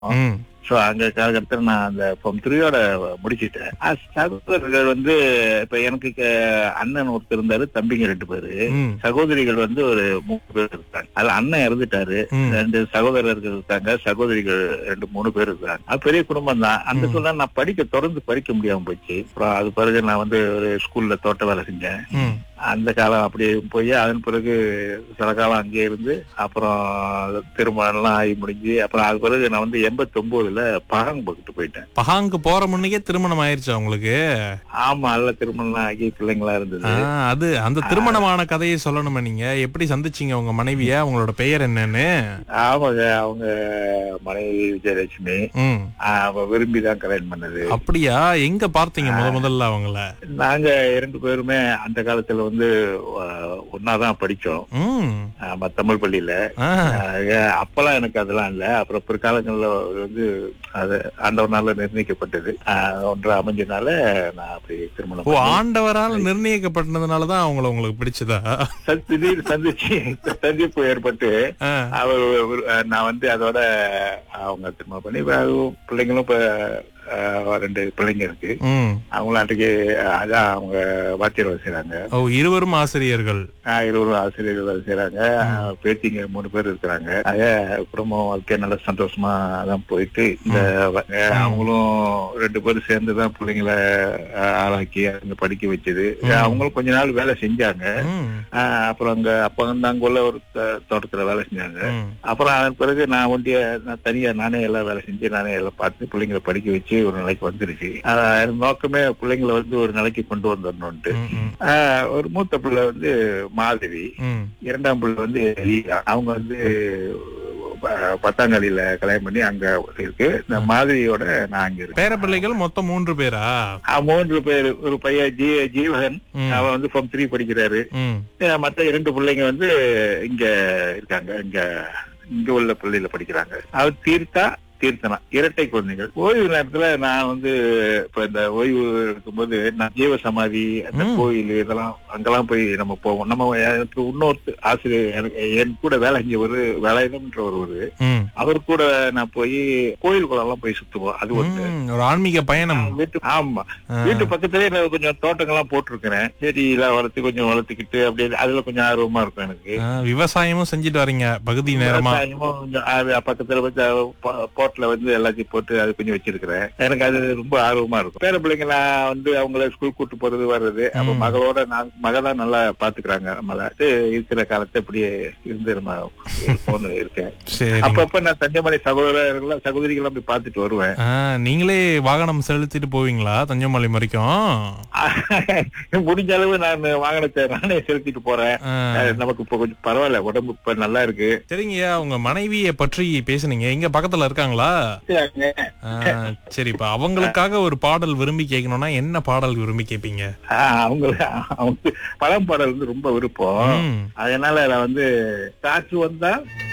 ம் ஸோ அங்க காலகட்டத்தில் நான் அந்த ஃபார்ம் த்ரீயோட முடிச்சிட்டேன் அஹ் சகோதரர்கள் வந்து இப்ப எனக்கு க- அண்ணன் ஒருத்தர் இருந்தாரு தம்பிங்க ரெண்டு பேரு ம் சகோதரிகள் வந்து ஒரு மூணு பேர் இருக்காங்க அதுல அண்ணன் இறந்துட்டாரு ம். ரெண்டு சகோதரர்கள் இருக்காங்க சகோதரிகள் ரெண்டு மூணு பேர் இருக்காங்க அது பெரிய குடும்பம் தான் அந்த ம். சூழ்நிலை நான் படிக்க தொடர்ந்து படிக்க முடியாம போச்சு அப்புறம் அது பிறகு நான் வந்து ஒரு ஸ்கூல்ல தோட்ட வேலை செஞ்சேன் ம் அந்த காலம் அப்படியே போய் அதன் பிறகு சில காலம் அங்கேயே இருந்து அப்புறம் திருமணம் எல்லாம் ஆகி முடிஞ்சு அப்புறம் அது பிறகு நான் வந்து எண்பத்தி ஒன்பதுல பகம் பக்கிட்டு போயிட்டேன் பகாங்கு போற முன்னைக்கே திருமணம் ஆயிருச்சா உங்களுக்கு ஆமா நல்ல திருமணம் எல்லாம் ஆகி பிள்ளைங்களா இருந்தது ஆ, அது அந்த திருமணமான கதையை சொல்லணுமே நீங்க எப்படி சந்திச்சீங்க உங்க மனைவிய அவங்களோட பெயர் என்னன்னு ஆமாங்க அவங்க மனைவி விஜயலட்சுமி ம் ஆஹ் அவ விரும்பி தான் கல்யாணம் பண்ணது அப்படியா எங்க பார்த்தீங்க முத முதல்ல அவங்கள நாங்க இரண்டு பேருமே அந்த காலத்துல வந்து ஒன்னாதான் படிச்சோம் ம் ஆமா தமிழ் பள்ளியில ஆ, ஆஹ் அப்பெல்லாம் எனக்கு அதெல்லாம் இல்ல அப்புறம் பிற்காலங்கள்ல வந்து அது ஆண்டவனால நிர்ணயிக்கப்பட்டது ஆஹ் ஒன்றா அமைஞ்சனால நான் அப்படி திருமணம் ஓ பண்ணி, ஆண்டவரால் நிர்ணயிக்கப்பட்டதுனாலதான் அவங்கள உங்களுக்கு பிடிச்சதா சந்தி- திடீர் சந்திச்சு சந்திப்பு ஏற்பட்டு ஆ, அவர் ஒரு- நான் வந்து அதோட அவங்க திருமணம் பண்ணி இப்ப அது பிள்ளைங்களும் இப்ப ஆஹ் ரெண்டு பிள்ளைங்க இருக்கு ம் அவங்களும் அன்றைக்கு அதான் அவங்க வாத்தியர் வேலை செய்றாங்க ஓ இருவரும் ஆசிரியர்கள் ஆஹ் இருவரும் ஆசிரியர்கள் வேலை செய்றாங்க ஆஹ் பேத்திங்க மூணு பேர் இருக்கிறாங்க ஆக குடும்பம் வாழ்க்கை நல்ல சந்தோஷமா தான் போயிட்டு இந்த வ- ஆஹ் அவங்களும் ரெண்டு பேரும் சேர்ந்து தான் பிள்ளைங்களை ஆஹ் ஆளாக்கி அங்க படிக்க வச்சது அவங்களும் கொஞ்ச நாள் வேலை செஞ்சாங்க ம், ஆஹ் அப்புறம் அங்க அப்ப வந்து அங்க உள்ள ஒரு த- தோட்டத்துல வேலை செஞ்சாங்க ம். அப்புறம் அதன் பிறகு நான் ஒண்டிய நான் தனியா நானே எல்லாம் வேலை செஞ்சு நானே எல்லாம் பார்த்து பிள்ளைங்களை படிக்க வச்சு ஒரு நிலைக்கு வந்துருச்சு ஆஹ் எனக்கு நோக்கமே பிள்ளைங்களை வந்து ஒரு நிலைக்கு கொண்டு வந்துடணும்ட்டு ம், ம், ஆஹ் ஒரு மூத்த பிள்ளை வந்து மாதவி ம். இரண்டாம் பிள்ளை வந்து லீலா அவங்க வந்து ப- பத்தாம் கல்வியில கல்யாணம் பண்ணி அங்க இருக்கு இந்த மாதிரியோட நான் அங்க இருக்கேன் பேர பிள்ளைகள் மொத்தம் மூன்று பேரா ஆஹ் மூன்று பேர் ஒரு பையன் ஜீ ஜீவகன் ம், அவன் வந்து ஃபார்ம் த்ரீ படிக்கிறாரு ம். அஹ் மத்த இரண்டு பிள்ளைங்க வந்து இங்க இருக்காங்க இங்க இங்க உள்ள பள்ளியில படிக்கிறாங்க அவர் தீர்த்தா தீர்த்தனா இரட்டை குழந்தைகள் ஓய்வு நேரத்துல நான் வந்து இப்ப இந்த ஓய்வு எடுக்கும்போது நான் ஜீவ சமாதி அந்த ம். கோயில் இதெல்லாம் அங்கெல்லாம் போய் நம்ம போவோம் நம்ம எனக்கு இன்னொரு ஆசிரியர் எனக்கு என் கூட வேலை செஞ்சவர் வேலாயுதம்ன்ற ஒருவர் ம், அவர் கூட நான் போய் கோயில் குளம்லாம் போய் சுத்துவோம் அது ஒன்று ம். ஒரு ஆன்மீக பயணம் வீட்டு ஆமா ஆ. வீட்டு பக்கத்துலயே நான் கொஞ்சம் தோட்டங்கள்லாம் போட்டிருக்கிறேன் செடி எல்லாம் வளர்த்து கொஞ்சம் வளர்த்துக்கிட்டு அப்படியே அதுல கொஞ்சம் ஆர்வமா இருக்கும் எனக்கு ஆ, விவசாயமும் செஞ்சுட்டு வரீங்க பகுதி நேரமா விவசாயமும் கொஞ்சம் ஆ- பக்கத்துல வந்து ப- போட்ல வந்து எல்லாத்தையும் போட்டு அது கொஞ்சம் வச்சிருக்கிறேன் எனக்கு அது ரொம்ப ஆர்வமா இருக்கும் பேர பிள்ளைங்க நான் வந்து அவங்கள ஸ்கூல் கூட்டு போறது வர்றது அப்ப ம். மகளோட நான் மக தான் நல்லா பாத்துக்கிறாங்க நம்மள அது இருக்கிற காலத்தை அப்படியே இருந்து நம்ம போன்னு இருக்கேன் சரி அப்பப்ப நான் தஞ்சமலை சகோதரர்கள் சகோதரிகள் போய் பார்த்துட்டு வருவேன் ஆ, நீங்களே வாகனம் செலுத்திட்டு போவீங்களா தஞ்சமலை வரைக்கும் முடிஞ்ச அளவு நான் வாகனத்தை நானே செலுத்திட்டு போறேன் ஆ. அஹ் நமக்கு இப்ப கொஞ்சம் பரவாயில்ல உடம்பு இப்ப நல்லா இருக்கு சரிங்கய்யா உங்க மனைவிய பற்றி பேசுனீங்க இங்க பக்கத்துல இருக்காங்களா ஆ, சரி இப்ப அவங்களுக்காக ஒரு பாடல் விரும்பி கேட்கணும்னா என்ன பாடல் விரும்பி கேட்பீங்க ஆஹ் அவங்க அவங்க பழம் பாடல் வந்து ரொம்ப விருப்பம் ம், அதனால நான் வந்து காற்று வந்தா